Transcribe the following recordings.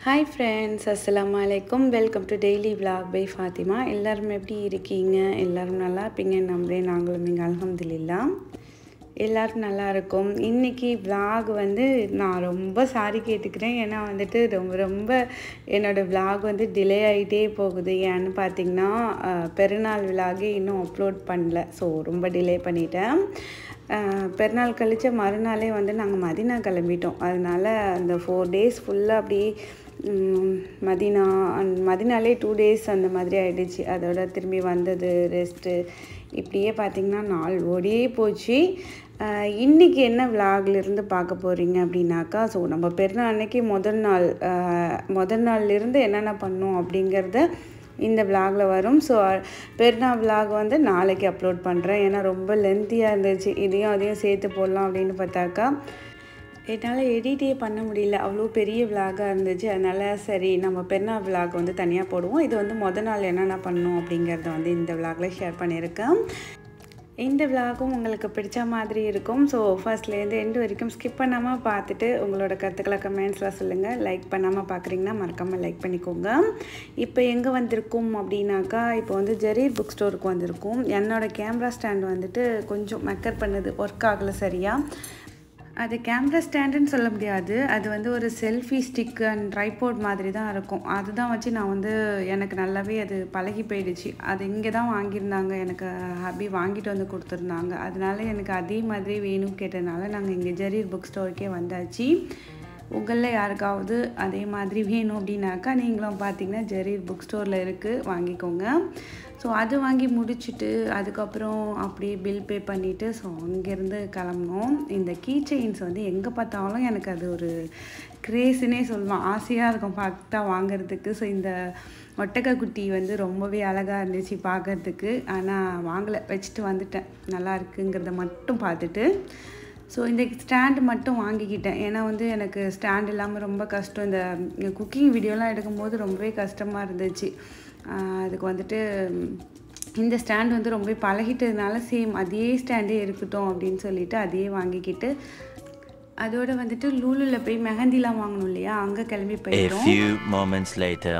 Hi friends அஸ்ஸலாமு அலைக்கும் welcome to daily vlog by Fathima எல்லாரும் எப்படி இருக்கீங்க எல்லாரும் நல்லா இருப்பீங்கன்னு நம்புறேன் நாங்களும் இங்கே அல்ஹம்துலில்லா எல்லாரும் நல்லா இருக்கும் இன்றைக்கி vlog வந்து நான் ரொம்ப சாரி கேட்டுக்கிறேன் ஏன்னா வந்துட்டு ரொம்ப ரொம்ப என்னோடய vlog வந்து டிலே ஆகிட்டே போகுது ஏன்னு பார்த்தீங்கன்னா அஹ், பெருநாள் விலாகே இன்னும் அப்லோட் பண்ணல ஸோ ரொம்ப டிலே பண்ணிட்டேன் அஹ், பெருநாள் கழிச்ச மறுநாளே வந்து நாங்கள் மதினா கிளம்பிட்டோம் அதனால அந்த ஃபோர் டேஸ் ஃபுல்லாக அப்படியே ம், மதினா அண்ட் மதினாலே டூ டேஸ் அந்த மாதிரி ஆயிடுச்சு அதோட திரும்பி வந்தது ரெஸ்ட்டு இப்படியே பார்த்திங்கன்னா நாள் ஓடியே போச்சு அஹ், இன்னைக்கு என்ன vlogல இருந்து பார்க்க போகிறீங்க அப்படின்னாக்கா ஸோ நம்ம பெருநாள் அன்னைக்கு முதல் நாள் அஹ், முதல் நாள்லேருந்து என்னென்ன பண்ணோம் அப்படிங்கிறத இந்த vlogல வரும் ஸோ பெருநாள் vlog வந்து நாளைக்கு அப்லோட் பண்ணுறேன் ஏன்னா ரொம்ப லென்த்தியாக இருந்துச்சு இதையும் அதையும் சேர்த்து போடலாம் அப்படின்னு பார்த்தாக்கா என்னால் எடிட்டே பண்ண முடியல அவ்வளோ பெரிய விலாகாக இருந்துச்சு அதனால் சரி நம்ம பெருநாள் விலாக் வந்து தனியாக போடுவோம் இது வந்து முத நாள் என்னென்ன பண்ணோம் அப்படிங்கிறத வந்து இந்த விலாகில் ஷேர் பண்ணியிருக்கேன் இந்த விலாகும் உங்களுக்கு பிடிச்ச மாதிரி இருக்கும் ஸோ ஃபர்ஸ்ட்லேருந்து எண்டு வரைக்கும் ஸ்கிப் பண்ணாமல் பார்த்துட்டு உங்களோட கருத்துக்களை கமெண்ட்ஸில் சொல்லுங்கள் லைக் பண்ணாமல் பார்க்குறீங்கன்னா மறக்காமல் லைக் பண்ணிக்கோங்க இப்போ எங்கே வந்திருக்கும் அப்படின்னாக்கா இப்போ வந்து ஜெரீர் புக் ஸ்டோருக்கு வந்திருக்கும் என்னோட கேமரா ஸ்டாண்ட் வந்துட்டு கொஞ்சம் மக்கர் பண்ணுது ஒர்க் ஆகலை சரியாக அது கேமரா ஸ்டாண்டுன்னு சொல்ல முடியாது அது வந்து ஒரு செல்ஃபி ஸ்டிக் அண்ட் ட்ரைபோர்ட் மாதிரி தான் இருக்கும் அதுதான் வச்சு நான் வந்து எனக்கு நல்லாவே அது பழகி போயிடுச்சு அது இங்கே தான் வாங்கியிருந்தாங்க எனக்கு ஹாபி வாங்கிட்டு வந்து கொடுத்துருந்தாங்க அதனால எனக்கு அதே மாதிரி வேணும் கேட்டதுனால நாங்கள் இங்கே ஜரீர் புக் ஸ்டோருக்கே வந்தாச்சு உங்களில் யாருக்காவது அதே மாதிரி வேணும் அப்படின்னாக்கா நீங்களும் பார்த்தீங்கன்னா ஜெரீர் புக் ஸ்டோரில் இருக்குது வாங்கிக்கோங்க ஸோ அது வாங்கி முடிச்சுட்டு அதுக்கப்புறம் அப்படியே பில் பே பண்ணிவிட்டு ஸோ அங்கேருந்து கிளம்புனோம் இந்த கீ செயின்ஸ் வந்து எங்கே பார்த்தாலும் எனக்கு அது ஒரு கிரேஸுன்னே சொல்லலாம் ஆசையாக இருக்கும் பார்த்தா வாங்குறதுக்கு ஸோ இந்த ஒட்டக குட்டி வந்து ரொம்பவே அழகாக இருந்துச்சு பார்க்கறதுக்கு ஆனால் வாங்கலை வச்சுட்டு வந்துட்டேன் நல்லா இருக்குங்கிறத மட்டும் பார்த்துட்டு ஸோ இந்த ஸ்டாண்டு மட்டும் வாங்கிக்கிட்டேன் ஏன்னா வந்து எனக்கு ஸ்டாண்ட் இல்லாமல் ரொம்ப கஷ்டம் இந்த குக்கிங் வீடியோலாம் எடுக்கும்போது ரொம்பவே கஷ்டமாக இருந்துச்சு ஆஹ் அதுக்கு வந்துட்டு இந்த ஸ்டாண்ட் வந்து ரொம்ப பழகிட்டதுனால சேம் அதே ஸ்டாண்டே இருக்கட்டும் அப்படின்னு சொல்லிட்டு அதையே வாங்கிக்கிட்டு அதோட வந்துட்டு லூலுல போய் மெஹந்திலாம் வாங்கணும் இல்லையா அங்கே கிளம்பி A போயிடும் few moments later.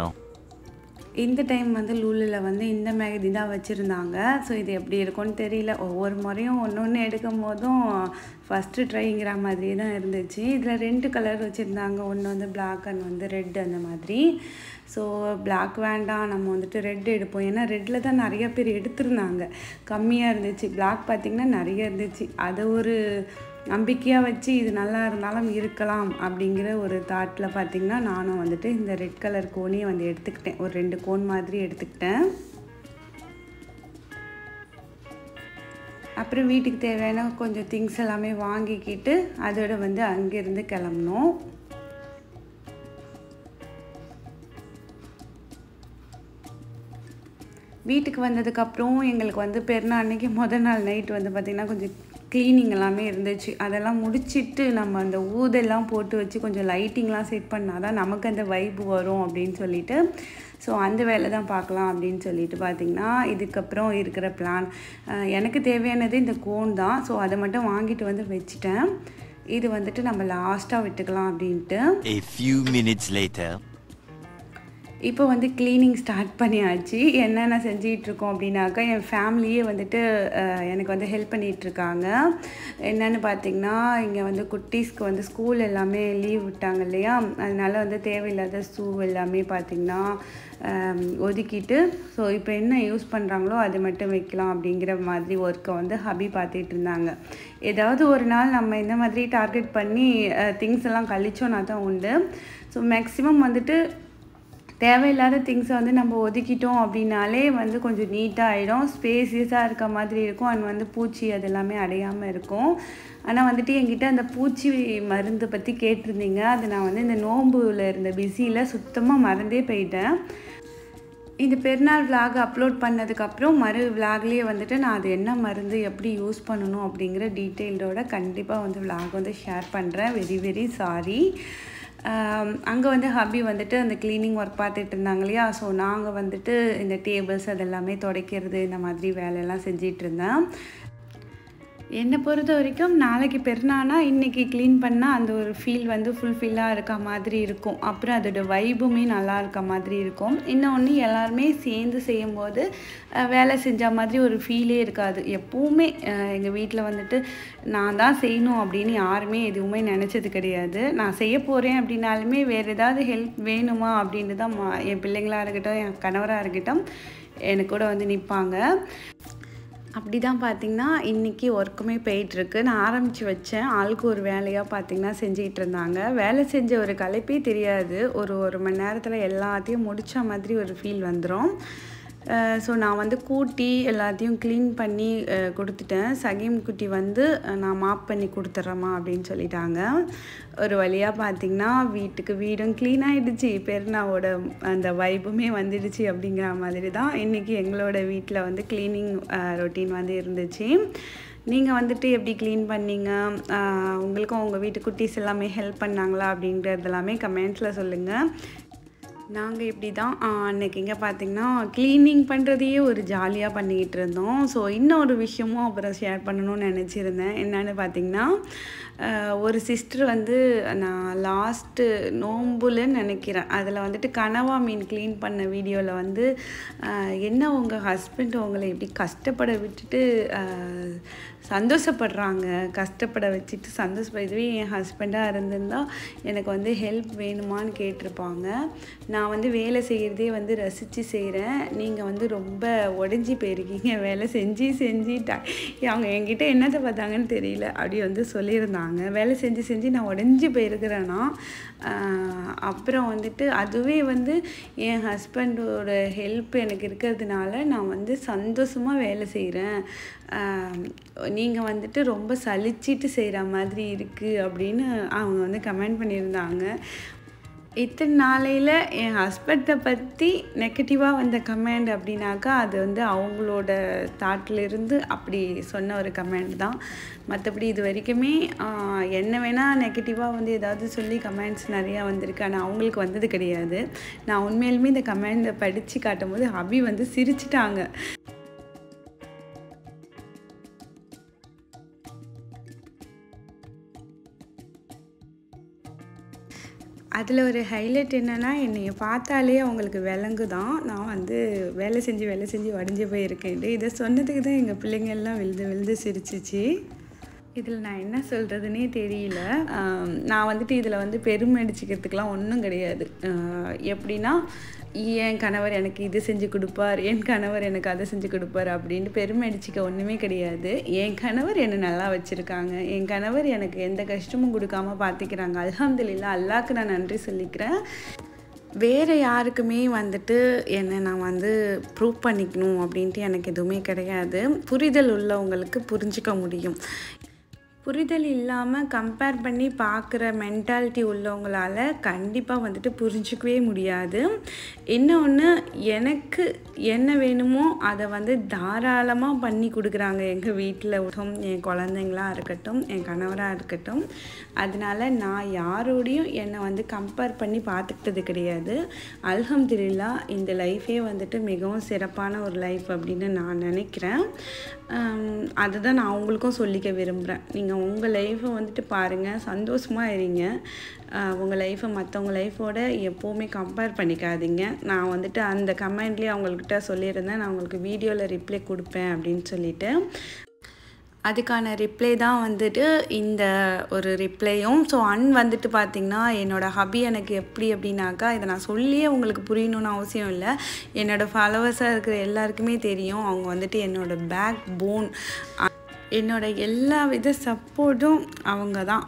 இந்த டைம் வந்து லூலில் வந்து இந்த மெகதி தான் வச்சுருந்தாங்க ஸோ இது எப்படி இருக்கும்னு தெரியல ஒவ்வொரு முறையும் ஒன்று ஒன்று எடுக்கும் போதும் ஃபஸ்ட்டு ட்ரைங்கிற மாதிரியே தான் இருந்துச்சு இதில் ரெண்டு கலர் வச்சுருந்தாங்க ஒன்று வந்து பிளாக் அண்ட் வந்து ரெட் அந்த மாதிரி ஸோ பிளாக் வேண்டாம் நம்ம வந்துட்டு ரெட் எடுப்போம் ஏன்னா ரெட்டில் தான் நிறைய பேர் எடுத்திருந்தாங்க கம்மியாக இருந்துச்சு பிளாக் பார்த்திங்கன்னா நிறைய இருந்துச்சு அதை ஒரு நம்பிக்கையாக வச்சு இது நல்லா இருந்தாலும் இருக்கலாம் அப்படிங்கிற ஒரு தாட்டில் பார்த்திங்கன்னா நானும் வந்துட்டு இந்த ரெட் கலர் கோனையை வந்து எடுத்துக்கிட்டேன் ஒரு ரெண்டு கோன் மாதிரி எடுத்துக்கிட்டேன் அப்புறம் வீட்டுக்கு தேவையான கொஞ்சம் திங்ஸ் எல்லாமே வாங்கிக்கிட்டு அதோட வந்து அங்கேருந்து கிளம்புனோம் வீட்டுக்கு வந்ததுக்கப்புறம் எங்களுக்கு வந்து பெருநாள் அன்னைக்கு முதல் நாள் நைட் வந்து பார்த்திங்கன்னா கொஞ்சம் க்ளீனிங் எல்லாமே இருந்துச்சு அதெல்லாம் முடிச்சிட்டு நம்ம அந்த ஊதெல்லாம் போட்டு வச்சு கொஞ்சம் லைட்டிங்லாம் செட் பண்ணால் தான் நமக்கு அந்த வைப்பு வரும் அப்படின்னு சொல்லிட்டு ஸோ அந்த வேலை தான் பார்க்கலாம் அப்படின்னு சொல்லிட்டு பார்த்திங்கன்னா இதுக்கப்புறம் இருக்கிற பிளான் எனக்கு தேவையானது இந்த கோன் தான் ஸோ அதை மட்டும் வாங்கிட்டு வந்து வச்சுட்டேன் இது வந்துட்டு நம்ம லாஸ்ட்டாக விட்டுக்கலாம் அப்படின்ட்டு A few minutes later. இப்போ வந்து க்ளீனிங் ஸ்டார்ட் பண்ணியாச்சு என்னென்ன செஞ்சிகிட்டு இருக்கோம் அப்படின்னாக்கா என் ஃபேமிலியே வந்துட்டு அஹ், எனக்கு வந்து ஹெல்ப் பண்ணிகிட்ருக்காங்க என்னென்னு பார்த்தீங்கன்னா இங்கே வந்து குட்டீஸ்க்கு வந்து ஸ்கூல் எல்லாமே லீவ் விட்டாங்க இல்லையா அதனால வந்து தேவையில்லாத ஷூ எல்லாமே பார்த்திங்கன்னா அஹ், ஒதுக்கிட்டு ஸோ இப்போ என்ன யூஸ் பண்ணுறாங்களோ அதை மட்டும் வைக்கலாம் அப்படிங்கிற மாதிரி ஒர்க்கை வந்து ஹபி பார்த்துட்டு இருந்தாங்க ஏதாவது ஒரு நாள் நம்ம இந்த மாதிரி டார்கெட் பண்ணி திங்ஸ் எல்லாம் கழிச்சோன்னா தான் உண்டு ஸோ மேக்ஸிமம் வந்துட்டு தேவையில்லாத திங்ஸை வந்து நம்ம ஒதுக்கிட்டோம் அப்படின்னாலே வந்து கொஞ்சம் நீட்டாக ஆகிடும் ஸ்பேசியஸாக இருக்க மாதிரி இருக்கும் அண்ட் வந்து பூச்சி அது எல்லாமே அடையாமல் இருக்கும் ஆனால் வந்துட்டு என்கிட்ட அந்த பூச்சி மருந்து பற்றி கேட்டிருந்தீங்க அது நான் வந்து இந்த நோம்புல இருந்த பிஸியில் சுத்தமாக மறந்தே போயிட்டேன் இந்த பெருநாள் விலாக் அப்லோட் பண்ணதுக்கப்புறம் மறு விலாக்லேயே வந்துட்டு நான் அது என்ன மருந்து எப்படி யூஸ் பண்ணணும் அப்படிங்கிற டீட்டெயிலோட கண்டிப்பாக வந்து விலாக் வந்து ஷேர் பண்ணுறேன் வெரி வெரி சாரி அங்கே வந்து ஹபி வந்துட்டு அந்த க்ளீனிங் ஒர்க் பார்த்துட்டு இருந்தாங்க இல்லையா ஸோ நாங்கள் வந்துட்டு இந்த டேபிள்ஸ் அதெல்லாமே துடைக்கிறது இந்த மாதிரி வேலையெல்லாம் செஞ்சிட்டு இருந்தேன் என்னை பொறுத்த வரைக்கும் நாளைக்கு பெருநானா இன்றைக்கி க்ளீன் பண்ணால் அந்த ஒரு ஃபீல் வந்து ஃபுல்ஃபில்லாக இருக்க மாதிரி இருக்கும் அப்புறம் அதோட வைபுமே நல்லா இருக்க மாதிரி இருக்கும் இன்னொன்று எல்லாருமே சேர்ந்து செய்யும்போது அஹ், வேலை செஞ்ச மாதிரி ஒரு ஃபீலே இருக்காது எப்பவுமே எங்கள் வீட்டில் வந்துட்டு நான் தான் செய்யணும் அப்படின்னு யாருமே எதுவுமே நினச்சது கிடையாது நான் செய்ய போகிறேன் அப்படின்னாலுமே வேறு ஏதாவது ஹெல்ப் வேணுமா அப்படின்னு தான் மா- என் பிள்ளைங்களாக இருக்கட்டும் என் கணவராக இருக்கட்டும் எனக்கு கூட வந்து நிற்பாங்க அப்படி தான் பார்த்தீங்கன்னா இன்றைக்கி ஒர்க்குமே போயிட்டுருக்கு நான் ஆரம்பித்து வச்சேன் ஆளுக்கு ஒரு வேலையாக பார்த்தீங்கன்னா செஞ்சுக்கிட்டு இருந்தாங்க வேலை செஞ்ச ஒரு களைப்பே தெரியாது ஒரு ஒரு மணி நேரத்தில் எல்லாத்தையும் முடித்த மாதிரி ஒரு ஃபீல் வந்துடும் ஸோ நான் வந்து கூட்டி எல்லாத்தையும் க்ளீன் பண்ணி அஹ், கொடுத்துட்டேன் சகீம் குட்டி வந்து அஹ், நான் மாப் பண்ணி கொடுத்துட்றேம்மா அப்படின்னு சொல்லிட்டாங்க ஒரு வழியாக பார்த்தீங்கன்னா வீட்டுக்கு வீடும் க்ளீன் ஆகிடுச்சு பெருநாவோட அந்த வைபுமே வந்துடுச்சு அப்படிங்கிற மாதிரி தான் இன்றைக்கி எங்களோட வீட்டில் வந்து க்ளீனிங் ரொட்டீன் வந்து இருந்துச்சு நீங்கள் வந்துட்டு எப்படி க்ளீன் பண்ணீங்க அஹ், உங்களுக்கும் உங்கள் வீட்டு குட்டீஸ் எல்லாமே ஹெல்ப் பண்ணாங்களா அப்படின்றது எல்லாமே கமெண்ட்ஸில் சொல்லுங்கள் நாங்கள் இப்படி தான் அன்னைக்கு இங்கே பார்த்தீங்கன்னா க்ளீனிங் பண்ணுறதையே ஒரு ஜாலியாக பண்ணிக்கிட்டு இருந்தோம் ஸோ இன்னொரு விஷயமும் அப்புறம் ஷேர் பண்ணணும்னு நினச்சிருந்தேன் என்னன்னு பார்த்தீங்கன்னா ஆஹ், ஒரு சிஸ்டர் வந்து நான் லாஸ்ட்டு நோம்புலன்னு நினைக்கிறேன் அதில் வந்துட்டு கனவா மீன் க்ளீன் பண்ண வீடியோவில் வந்து ஆஹ், என்ன உங்கள் ஹஸ்பண்ட் உங்களை இப்படி கஷ்டப்பட விட்டுட்டு ஆஹ், சந்தோஷப்படுறாங்க கஷ்டப்பட வச்சுட்டு சந்தோஷப்பட இதுவே என் ஹஸ்பண்டாக இருந்திருந்தா எனக்கு வந்து ஹெல்ப் வேணுமான்னு கேட்டிருப்பாங்க நான் வந்து வேலை செய்கிறதே வந்து ரசித்து செய்கிறேன் நீங்கள் வந்து ரொம்ப உடஞ்சி போயிருக்கீங்க வேலை செஞ்சு செஞ்சு ட அவங்க என்கிட்ட என்னத்தை பார்த்தாங்கன்னு தெரியல அப்படி வந்து சொல்லியிருந்தாங்க வேலை செஞ்சு செஞ்சு நான் உடஞ்சி போயிருக்கிறேன்னா ஆஹ், அப்புறம் வந்துட்டு அதுவே வந்து என் ஹஸ்பண்டோட ஹெல்ப் எனக்கு இருக்கிறதுனால நான் வந்து சந்தோஷமாக வேலை செய்கிறேன் நீங்கள் வந்துட்டு ரொம்ப சலிச்சிட்டு செய்கிற மாதிரி இருக்குது அப்படின்னு அவங்க வந்து கமெண்ட் பண்ணியிருந்தாங்க இத்தனை நாளையில் என் ஹஸ்பண்டை பற்றி நெகட்டிவாக வந்த கமெண்ட் அப்படின்னாக்கா அது வந்து அவங்களோட தாட்டிலிருந்து அப்படி சொன்ன ஒரு கமெண்ட் தான் மற்றபடி இது வரைக்குமே ஆஹ், என்ன வேணால் நெகட்டிவாக வந்து ஏதாவது சொல்லி கமெண்ட்ஸ் நிறையா வந்திருக்கு ஆனால் அவங்களுக்கு வந்தது கிடையாது நான் உண்மையிலுமே இந்த கமெண்டை படித்து காட்டும் போது அபி வந்து சிரிச்சிட்டாங்க அதில் ஒரு ஹைலைட் என்னென்னா என்னைய பார்த்தாலே அவங்களுக்கு விலங்கு தான் நான் வந்து வேலை செஞ்சு வேலை செஞ்சு வடிஞ்சு போயிருக்கேன் இதை சொன்னதுக்கு தான் எங்கள் பிள்ளைங்க எல்லாம் விழுந்து விழுந்து சிரிச்சிச்சு இதில் நான் என்ன சொல்கிறதுனே தெரியல ஆம், நான் வந்துட்டு இதில் வந்து பெருமை அடிச்சுக்கிறதுக்கெலாம் ஒன்றும் கிடையாது ஆஹ், எப்படின்னா என் கணவர் எனக்கு இது செஞ்சு கொடுப்பார் என் கணவர் எனக்கு அதை செஞ்சு கொடுப்பார் அப்படின்ட்டு பெருமை அடிச்சுக்க ஒன்றுமே கிடையாது என் கணவர் என்னை நல்லா வச்சுருக்காங்க என் கணவர் எனக்கு எந்த கஷ்டமும் கொடுக்காம பார்த்துக்கிறாங்க அல்ஹம்துலில்லாஹ் அல்லாஹ்க்கு நான் நன்றி சொல்லிக்கிறேன் வேறு யாருக்குமே வந்துட்டு என்னை நான் வந்து ப்ரூவ் பண்ணிக்கணும் அப்படின்ட்டு எனக்கு எதுவுமே கிடையாது புரிதல் உள்ளவங்களுக்கு புரிஞ்சுக்க முடியும் புரிதல் இல்லாமல் கம்பேர் பண்ணி பார்க்குற மென்டாலிட்டி உள்ளவங்களால கண்டிப்பாக வந்துட்டு புரிஞ்சிக்கவே முடியாது இன்னொன்று எனக்கு என்ன வேணுமோ அதை வந்து தாராளமாக பண்ணி கொடுக்குறாங்க எங்கள் வீட்டில் என் குழந்தைங்களா இருக்கட்டும் என் கணவராக இருக்கட்டும் அதனால நான் யாரோடையும் என்னை வந்து கம்பேர் பண்ணி பார்த்துக்கிட்டது கிடையாது அல்ஹம்துலில்லா இந்த லைஃபே வந்துட்டு மிகவும் சிறப்பான ஒரு லைஃப் அப்படின்னு நான் நினைக்கிறேன் ஆம், அதுதான் நான் உங்களுக்கும் சொல்லிக்க விரும்புகிறேன் நீங்கள் உங்கள் லைஃப்பை வந்துட்டு பாருங்கள் சந்தோஷமாக இருங்க ஆஹ், உங்கள் லைஃப்பை மற்றவங்க லைஃபோட எப்போவுமே கம்பேர் பண்ணிக்காதீங்க நான் வந்துட்டு அந்த கமெண்ட்லேயே அவங்கக்கிட்ட சொல்லியிருந்தேன் நான் உங்களுக்கு வீடியோவில் ரிப்ளை கொடுப்பேன் அப்படின்னு சொல்லிட்டு அதுக்கான ரிப்ளை தான் வந்துட்டு இந்த ஒரு ரிப்ளையும் ஸோ அன் வந்துட்டு பார்த்திங்கன்னா என்னோடய ஹபி எனக்கு எப்படி அப்படின்னாக்கா இதை நான் சொல்லியே உங்களுக்கு புரியணும்னு அவசியம் இல்லை என்னோடய ஃபாலோவர்ஸாக இருக்கிற எல்லாருக்குமே தெரியும் அவங்க வந்துட்டு என்னோடய பேக் போன் என்னோட எல்லா வித சப்போர்ட்டும் அவங்க தான்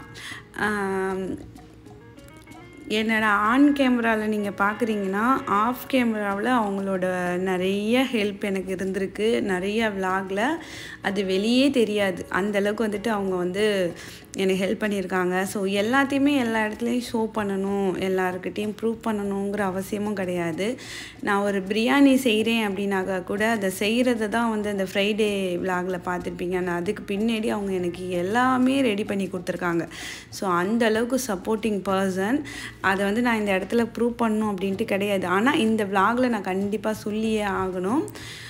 என்னோட ஆன் கேமராவில் நீங்கள் பார்க்குறீங்கன்னா ஆஃப் கேமராவில் அவங்களோட நிறைய ஹெல்ப் எனக்கு இருந்திருக்கு நிறைய விலாகில் அது வெளியே தெரியாது அந்த அளவுக்கு வந்துட்டு அவங்க வந்து எனக்கு ஹெல்ப் பண்ணியிருக்காங்க ஸோ எல்லாத்தையுமே எல்லா இடத்துலையும் ஷோ பண்ணணும் எல்லாருக்கிட்டேயும் ப்ரூவ் பண்ணணுங்கிற அவசியமும் கிடையாது நான் ஒரு பிரியாணி செய்கிறேன் அப்படின்னாக்கா கூட அதை செய்கிறது தான் வந்து அந்த ஃப்ரைடே விலாகில் பார்த்துருப்பீங்க நான் அதுக்கு பின்னாடி அவங்க எனக்கு எல்லாமே ரெடி பண்ணி கொடுத்துருக்காங்க ஸோ அந்த அளவுக்கு சப்போர்ட்டிங் பர்சன் அதை வந்து நான் இந்த இடத்துல ப்ரூவ் பண்ணணும் அப்படின்ட்டு கிடையாது ஆனால் இந்த விலாகில் நான் கண்டிப்பாக சொல்லியே ஆகணும்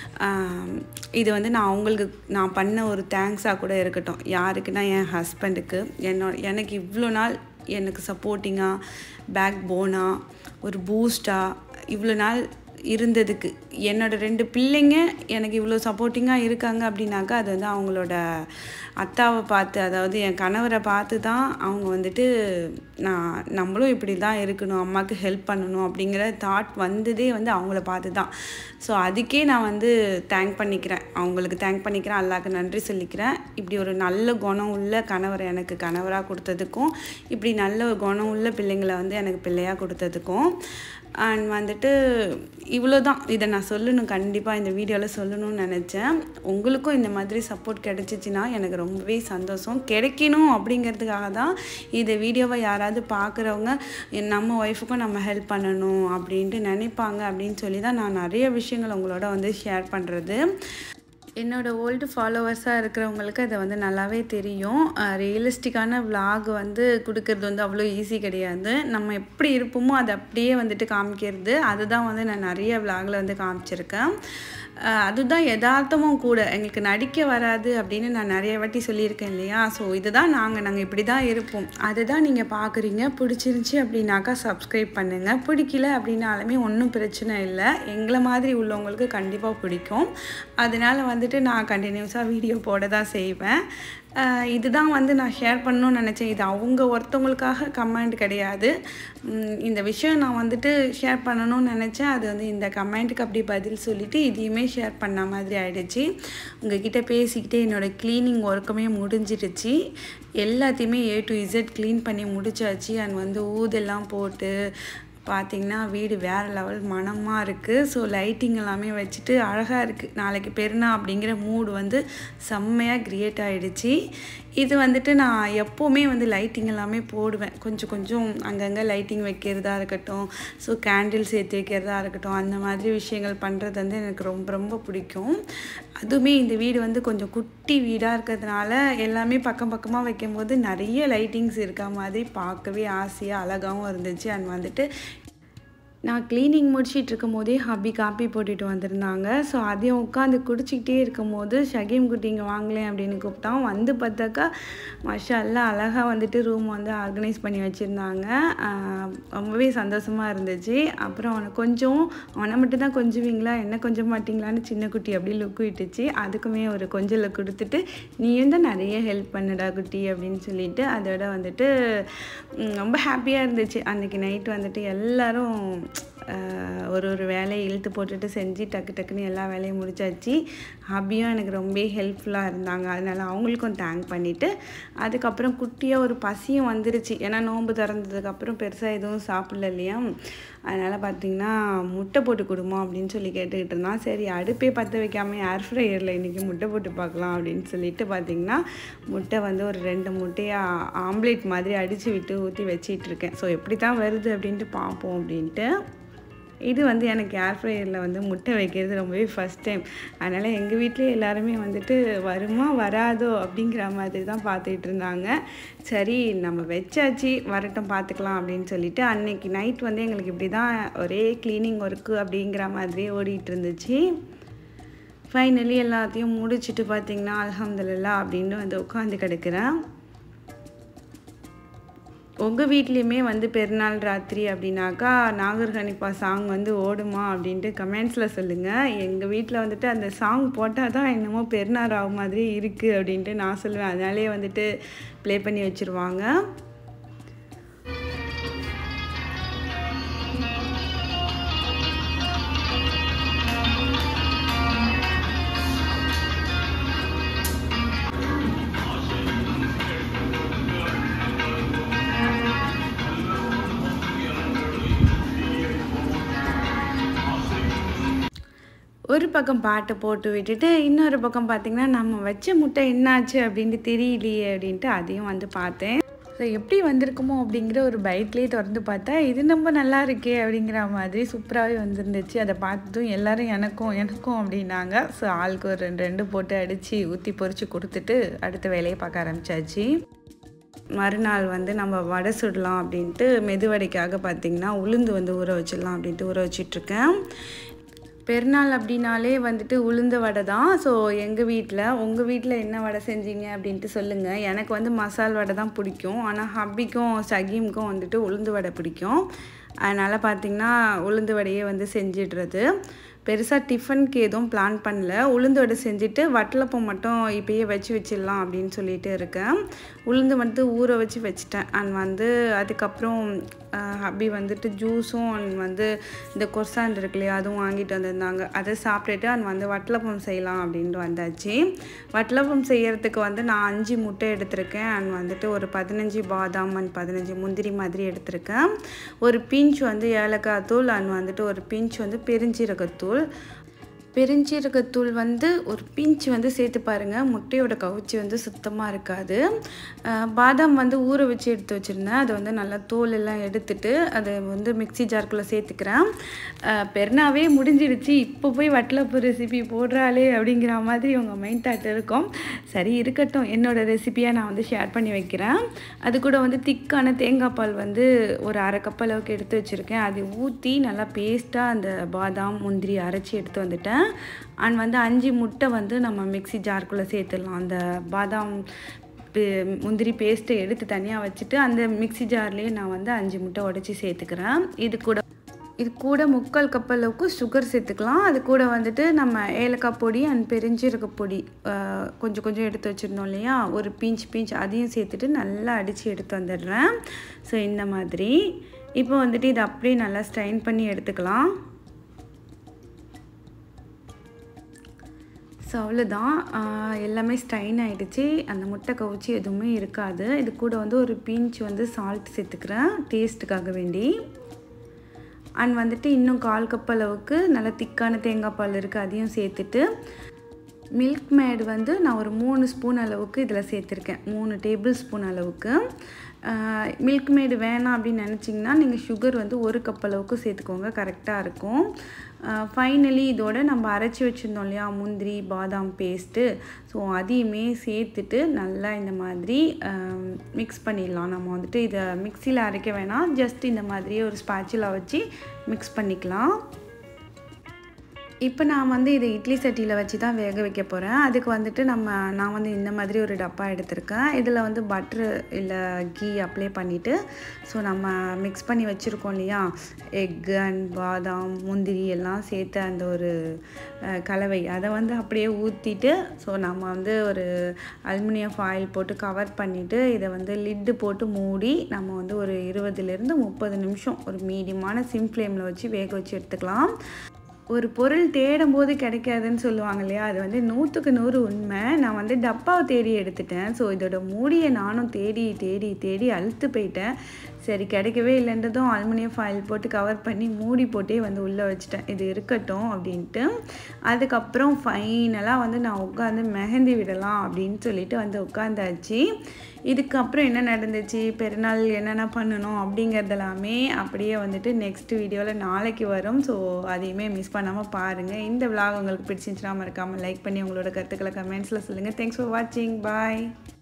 ஆம், இது வந்து நான் அவங்களுக்கு நான் பண்ண ஒரு தேங்க்ஸாக கூட இருக்கட்டும் யாருக்குன்னா என் ஹஸ்பண்டுக்கு என்னோட எனக்கு இவ்வளோ நாள் எனக்கு சப்போர்ட்டிங்காக பேக் போனாக ஒரு பூஸ்டாக இவ்வளோ நாள் இருந்ததுக்கு என்னோட ரெண்டு பிள்ளைங்க எனக்கு இவ்வளோ சப்போர்ட்டிங்காக இருக்காங்க அப்படின்னாக்கா அது வந்து அவங்களோட அத்தாவை பார்த்து அதாவது என் கணவரை பார்த்து தான் அவங்க வந்துட்டு நான் நம்மளும் இப்படி தான் இருக்கணும் அம்மாவுக்கு ஹெல்ப் பண்ணணும் அப்படிங்கிற தாட் வந்ததே வந்து அவங்கள பார்த்து தான் ஸோ அதுக்கே நான் வந்து தேங்க் பண்ணிக்கிறேன் அவங்களுக்கு தேங்க் பண்ணிக்கிறேன் அல்லாக்கு நன்றி சொல்லிக்கிறேன் இப்படி ஒரு நல்ல குணம் உள்ள கணவரை எனக்கு கணவராக கொடுத்ததுக்கும் இப்படி நல்ல ஒரு குணம் உள்ள பிள்ளைங்களை வந்து எனக்கு பிள்ளையாக கொடுத்ததுக்கும் அண்ட் வந்துட்டு இவ்வளோ தான் இதை நான் சொல்லணும் கண்டிப்பாக இந்த வீடியோவில் சொல்லணும்னு நினச்சேன் உங்களுக்கும் இந்த மாதிரி சப்போர்ட் கிடைச்சிச்சின்னா எனக்கு ரொம்பவே சந்தோஷம் கிடைக்கணும் அப்படிங்கிறதுக்காக தான் இந்த வீடியோவை யாராவது பார்க்குறவங்க நம்ம ஒய்ஃபுக்கும் நம்ம ஹெல்ப் பண்ணணும் அப்படின்ட்டு நினைப்பாங்க அப்படின்னு சொல்லி தான் நான் நிறைய விஷயங்கள் உங்களோட வந்து ஷேர் பண்ணுறது என்னோட ஓல்டு ஃபாலோவர்ஸாக இருக்கிறவங்களுக்கு அது வந்து நல்லாவே தெரியும் ரியலிஸ்டிக்கான vlog வந்து கொடுக்கறது வந்து அவ்வளோ ஈஸி கிடையாது நம்ம எப்படி இருப்போமோ அதை அப்படியே வந்துட்டு காமிக்கிறது அதுதான் வந்து நான் நிறைய vlogல வந்து காமிச்சிருக்கேன் அஹ் அதுதான் யதார்த்தமும் கூட எங்களுக்கு நடிக்க வராது அப்படின்னு நான் நிறைய வாட்டி சொல்லியிருக்கேன் இல்லையா ஸோ இதுதான் நாங்கள் நாங்கள் இப்படி தான் இருப்போம் அதுதான் நீங்கள் பார்க்குறீங்க பிடிச்சிருந்துச்சி அப்படின்னாக்கா சப்ஸ்கிரைப் பண்ணுங்கள் பிடிக்கல அப்படின்னாலுமே ஒன்றும் பிரச்சனை இல்லை எங்களை மாதிரி உள்ளவங்களுக்கு கண்டிப்பாக பிடிக்கும் அதனால வந்துட்டு நான் கண்டினியூஸாக வீடியோ போட தான் செய்வேன் அஹ் இதுதான் வந்து நான் ஷேர் பண்ணணும்னு நினச்சேன் இது அவங்க ஒருத்தவங்களுக்காக கமெண்ட் கிடையாது உம் இந்த விஷயம் நான் வந்துட்டு ஷேர் பண்ணணும்னு நினச்சேன் அது வந்து இந்த கமெண்ட்டுக்கு அப்படி பதில் சொல்லிவிட்டு இதையுமே ஷேர் பண்ண மாதிரி ஆயிடுச்சு உங்ககிட்ட பேசிக்கிட்டே என்னோடய க்ளீனிங் ஒர்க்குமே முடிஞ்சிடுச்சு எல்லாத்தையுமே ஏ டு இசட் க்ளீன் பண்ணி முடிச்சாச்சு அண்ட் வந்து ஊதெல்லாம் போட்டு பார்த்திங்கன்னா வீடு வேறு லெவல் மனமாக இருக்குது ஸோ லைட்டிங் எல்லாமே வச்சுட்டு அழகாக இருக்குது நாளைக்கு பெருநா அப்படிங்கிற மூடு வந்து செம்மையாக க்ரியேட் ஆகிடுச்சு இது வந்துட்டு நான் எப்போவுமே வந்து லைட்டிங் எல்லாமே போடுவேன் கொஞ்சம் கொஞ்சம் அங்கங்கே லைட்டிங் வைக்கிறதா இருக்கட்டும் ஸோ கேண்டில் சேர்த்து வைக்கிறதா இருக்கட்டும் அந்த மாதிரி விஷயங்கள் பண்ணுறது வந்து எனக்கு ரொம்ப ரொம்ப பிடிக்கும் அதுவுமே இந்த வீடு வந்து கொஞ்சம் குட்டி வீடாக இருக்கிறதுனால எல்லாமே பக்கம் பக்கமாக வைக்கும்போது நிறைய லைட்டிங்ஸ் இருக்க மாதிரி பார்க்கவே ஆசையாக அழகாகவும் இருந்துச்சு அண்ட் வந்துட்டு நான் க்ளீனிங் முடிச்சிட்டு இருக்கும் போதே ஹப்பி காப்பி போட்டுட்டு வந்திருந்தாங்க ஸோ அதையும் உட்காந்து குடிச்சிக்கிட்டே இருக்கும் போது ஷகீம் குட்டிங்க வாங்கலேன் அப்படின்னு கூப்பிட்டான் வந்து பார்த்தாக்கா மஷா எல்லாம் அழகாக வந்துட்டு ரூம் வந்து ஆர்கனைஸ் பண்ணி வச்சுருந்தாங்க ஆஹ் ரொம்பவே சந்தோஷமாக இருந்துச்சு அப்புறம் அவனை கொஞ்சம் அவனை மட்டும் தான் கொஞ்சுவீங்களா என்ன கொஞ்சம் மாட்டிங்களான்னு சின்ன குட்டி அப்படி லுக் விட்டுச்சு அதுக்குமே ஒரு கொஞ்சலை கொடுத்துட்டு நீயும் தான் நிறைய ஹெல்ப் பண்ணுடா குட்டி அப்படின்னு சொல்லிட்டு அதோட வந்துட்டு ம், ரொம்ப ஹாப்பியாக இருந்துச்சு அன்றைக்கி நைட் வந்துட்டு எல்லாரும் ஆஹ், ஒரு ஒரு வேலையை இழுத்து போட்டுட்டு செஞ்சு டக்கு டக்குன்னு எல்லா வேலையும் முடிச்சாச்சு ஹாபியும் எனக்கு ரொம்ப ஹெல்ப்ஃபுல்லாக இருந்தாங்க அதனால அவங்களுக்கும் தேங்க் பண்ணிவிட்டு அதுக்கப்புறம் குட்டியாக ஒரு பசியும் வந்துருச்சு ஏன்னா நோன்பு திறந்ததுக்கப்புறம் பெருசாக எதுவும் சாப்பிடல இல்லையா அதனால் பார்த்தீங்கன்னா முட்டை போட்டு கொடுமா அப்படின்னு சொல்லி கேட்டுக்கிட்டு இருந்தான் சரி அடுப்பே பற்ற வைக்காமல் ஏர் ஃப்ரையரில் இன்றைக்கி முட்டை போட்டு பார்க்கலாம் அப்படின்னு சொல்லிட்டு பார்த்தீங்கன்னா முட்டை வந்து ஒரு ரெண்டு முட்டையாக ஆம்லேட் மாதிரி அடித்து விட்டு ஊற்றி வச்சிட்டு இருக்கேன் ஸோ எப்படி தான் வருது அப்படின்ட்டு பார்ப்போம் அப்படின்ட்டு இது வந்து எனக்கு ஏர் ஃப்ரையரில் வந்து முட்டை வைக்கிறது ரொம்பவே ஃபஸ்ட் டைம் அதனால் எங்கள் வீட்லேயே எல்லாருமே வந்துட்டு வருமா வராதோ அப்படிங்கிற மாதிரி தான் பார்த்துட்டு இருந்தாங்க சரி நம்ம வச்சாச்சு வரட்டும் பார்த்துக்கலாம் அப்படின்னு சொல்லிட்டு அன்னைக்கு நைட் வந்து எங்களுக்கு இப்படி தான் ஒரே க்ளீனிங் ஒர்க்கு அப்படிங்கிற மாதிரியே ஓடிட்டு இருந்துச்சு ஃபைனலி எல்லாத்தையும் முடிச்சுட்டு பார்த்தீங்கன்னா அல்ஹம்துலில்லா அப்படின்னு வந்து உட்காந்து கிடக்கிறேன் உங்கள் வீட்லேயுமே வந்து பெருநாள் ராத்திரி அப்படின்னாக்கா நாகர் ஹனிஃபா சாங் வந்து ஓடுமா அப்படின்ட்டு கமெண்ட்ஸில் சொல்லுங்கள் எங்கள் வீட்டில் வந்துட்டு அந்த சாங் போட்டால் தான் என்னமோ பெருநாள் ராவு மாதிரி இருக்குது அப்படின்ட்டு நான் சொல்லுவேன் அதனாலே வந்துட்டு ப்ளே பண்ணி வச்சுருவாங்க ஒரு பக்கம் பாட்டை போட்டு விட்டுட்டு இன்னொரு பக்கம் பார்த்திங்கன்னா நம்ம வச்ச முட்டை என்னாச்சு அப்படின்ட்டு தெரியலையே அப்படின்ட்டு அதையும் வந்து பார்த்தேன் ஸோ எப்படி வந்திருக்குமோ அப்படிங்கிற ஒரு பைட்லேயே திறந்து பார்த்தா இது ரொம்ப நல்லா இருக்கே அப்படிங்கிற மாதிரி சூப்பராகவே வந்துருந்துச்சு அதை பார்த்ததும் எல்லாரும் எனக்கும் எனக்கும் அப்படின்னாங்க ஸோ ஆளுக்கு ஒரு ரெண்டு ரெண்டு போட்டு அடித்து ஊற்றி பொறிச்சு கொடுத்துட்டு அடுத்த வேலையை பார்க்க ஆரம்பிச்சாச்சு மறுநாள் வந்து நம்ம வடை சுடலாம் அப்படின்ட்டு மெதுவடைக்காக பார்த்திங்கன்னா உளுந்து வந்து ஊற வச்சிடலாம் அப்படின்ட்டு ஊற வச்சிட்ருக்கேன் பெருநாள் அப்படின்னாலே வந்துட்டு உளுந்த வடை தான் ஸோ எங்கள் வீட்டில் உங்கள் வீட்டில் என்ன வடை செஞ்சீங்க அப்படின்ட்டு சொல்லுங்கள் எனக்கு வந்து மசால் வடை தான் பிடிக்கும் ஆனால் ஹப்பிக்கும் சகீமுக்கும் வந்துட்டு உளுந்து வடை பிடிக்கும் அதனால் பார்த்திங்கன்னா உளுந்து வடையே வந்து செஞ்சிடுறது பெருசாக டிஃபனுக்கு எதுவும் பிளான் பண்ணல உளுந்து வடை செஞ்சுட்டு வட்டலப்பம் மட்டும் இப்போயே வச்சு வச்சிடலாம் அப்படின்னு சொல்லிட்டு இருக்கேன் உளுந்து வந்து ஊற வச்சு வச்சுட்டேன் அண்ட் வந்து அதுக்கப்புறம் ஹப்பி வந்துட்டு ஜூஸும் அண்ட் வந்து இந்த கொர்சாண்ட் இருக்கு இல்லையா அதுவும் வாங்கிட்டு வந்திருந்தாங்க அதை சாப்பிட்டுட்டு அண்ட் வந்து வட்டலப்பம் செய்யலாம் அப்படின்ட்டு வந்தாச்சு வட்டலப்பம் செய்யறதுக்கு வந்து நான் அஞ்சு முட்டை எடுத்திருக்கேன் அண்ட் வந்துட்டு ஒரு பதினஞ்சு பாதாம் அண்ட் பதினஞ்சு முந்திரி மாதிரி எடுத்திருக்கேன் ஒரு பிஞ்ச் வந்து ஏலக்காய் தூள் அண்ட் வந்துட்டு ஒரு பிஞ்ச் வந்து பெருஞ்சீரகத்தூள் பெருஞ்சீரகத்தூள் வந்து ஒரு பிஞ்ச் வந்து சேர்த்து பாருங்கள் முட்டையோட கவுச்சி வந்து சுத்தமாக இருக்காது பாதாம் வந்து ஊற வச்சு எடுத்து வச்சுருந்தேன் அதை வந்து நல்லா தோல் எல்லாம் எடுத்துட்டு அதை வந்து மிக்சி ஜார்க்குள்ளே சேர்த்துக்கிறேன் பெருனாவே முடிஞ்சிடுச்சு இப்போ போய் வட்டலப்பு ரெசிபி போடுறாளே அப்படிங்கிற மாதிரி உங்கள் மைண்ட் தாட் இருக்கும் சரி இருக்கட்டும் என்னோடய ரெசிபியாக நான் வந்து ஷேர் பண்ணி வைக்கிறேன் அது கூட வந்து திக்கான தேங்காய் பால் வந்து ஒரு அரை கப் அளவுக்கு எடுத்து வச்சுருக்கேன் அதை ஊற்றி நல்லா பேஸ்ட்டாக அந்த பாதாம் முந்திரி அரைச்சி எடுத்து வந்துட்டேன் அண்ட் வந்து அஞ்சு முட்டை வந்து நம்ம மிக்சி ஜார்க்குள்ளே சேர்த்துடலாம் அந்த பாதாம் முந்திரி பேஸ்ட்டை எடுத்து தனியாக வச்சுட்டு அந்த மிக்சி ஜார்லேயே நான் வந்து அஞ்சு முட்டை உடச்சி சேர்த்துக்கிறேன் இது கூட இது கூட முக்கால் கப் அளவுக்கு சுகர் சேர்த்துக்கலாம் அது கூட வந்துட்டு நம்ம ஏலக்காய் பொடி அண்ட் பெருஞ்சீரக பொடி கொஞ்சம் கொஞ்சம் எடுத்து வச்சுருந்தோம் இல்லையா ஒரு பீஞ்ச் பீஞ்ச் அதையும் சேர்த்துட்டு நல்லா அடித்து எடுத்து வந்துடுறேன் ஸோ இந்த மாதிரி இப்போ வந்துட்டு இதை அப்படியே நல்லா ஸ்ட்ரைன் பண்ணி எடுத்துக்கலாம் ஸோ அவ்வளோதான் எல்லாமே ஸ்ட்ரைன் ஆகிடுச்சு அந்த முட்டை கவுச்சி எதுவுமே இருக்காது இது கூட வந்து ஒரு பீஞ்ச் வந்து சால்ட் சேர்த்துக்கிறேன் டேஸ்ட்டுக்காக வேண்டி அண்ட் வந்துட்டு இன்னும் கால் கப் அளவுக்கு நல்லா திக்கான தேங்காய் பால் இருக்குது அதையும் சேர்த்துட்டு மில்க் மேட் வந்து நான் ஒரு மூணு ஸ்பூன் அளவுக்கு இதில் சேர்த்துருக்கேன் மூணு டேபிள் ஸ்பூன் அளவுக்கு மில்க் மேடு வேணாம் அப்படின்னு நினச்சிங்கன்னா நீங்கள் சுகர் வந்து ஒரு கப் அளவுக்கு சேர்த்துக்கோங்க கரெக்டாக இருக்கும் ஃபைனலி இதோட நம்ம அரைச்சி வச்சுருந்தோம் இல்லையா முந்திரி பாதாம் பேஸ்ட்டு ஸோ அதையுமே சேர்த்துட்டு நல்லா இந்த மாதிரி மிக்ஸ் பண்ணிடலாம் நம்ம வந்துட்டு இதை மிக்சியில் அரைக்க வேணாம் ஜஸ்ட் இந்த மாதிரியே ஒரு ஸ்பாச்சில் வச்சு மிக்ஸ் பண்ணிக்கலாம் இப்போ நான் வந்து இதை இட்லி சட்டியில் வச்சு தான் வேக வைக்க போகிறேன் அதுக்கு வந்துட்டு நம்ம நான் வந்து இந்த மாதிரி ஒரு டப்பா எடுத்திருக்கேன் இதில் வந்து பட்ரு இல்லை கீ அப்ளை பண்ணிவிட்டு ஸோ நம்ம மிக்ஸ் பண்ணி வச்சுருக்கோம் இல்லையா எக் அண்ட் பாதாம் முந்திரி எல்லாம் சேர்த்து அந்த ஒரு கலவை அதை வந்து அப்படியே ஊற்றிட்டு ஸோ நம்ம வந்து ஒரு அலுமினியம் ஃபாயில் போட்டு கவர் பண்ணிவிட்டு இதை வந்து லிட்டு போட்டு மூடி நம்ம வந்து ஒரு இருபதுலேருந்து முப்பது நிமிஷம் ஒரு மீடியமான சிம் ஃப்ளேமில் வச்சு வேக வச்சு எடுத்துக்கலாம் ஒரு பொருள் தேடும் போது கிடைக்காதுன்னு சொல்லுவாங்க இல்லையா அது வந்து நூற்றுக்கு நூறு உண்மை நான் வந்து டப்பாவை தேடி எடுத்துட்டேன் ஸோ இதோட மூடியை நானும் தேடி தேடி தேடி அழுத்து போயிட்டேன் சரி கிடைக்கவே இல்லைன்றதும் அலுமினியம் ஃபாயில் போட்டு கவர் பண்ணி மூடி போட்டே வந்து உள்ளே வச்சுட்டேன் இது இருக்கட்டும் அப்படின்ட்டு அதுக்கப்புறம் ஃபைனலாக வந்து நான் உட்காந்து மெஹந்தி விடலாம் அப்படின்னு சொல்லிட்டு வந்து உட்காந்தாச்சு இதுக்கப்புறம் என்ன நடந்துச்சு பெருநாள் என்னென்ன பண்ணணும் அப்படிங்கிறதெல்லாமே அப்படியே வந்துட்டு நெக்ஸ்ட் வீடியோவில் நாளைக்கு வரும் ஸோ அதையுமே மிஸ் பண்ணாமல் பாருங்கள் இந்த விலாக் உங்களுக்கு பிடிச்சிருந்துச்சுன்னா மறக்காமல் லைக் பண்ணி உங்களோட கருத்துக்களை கமெண்ட்ஸில் சொல்லுங்கள் தேங்க்ஸ் ஃபார் வாட்சிங் பாய்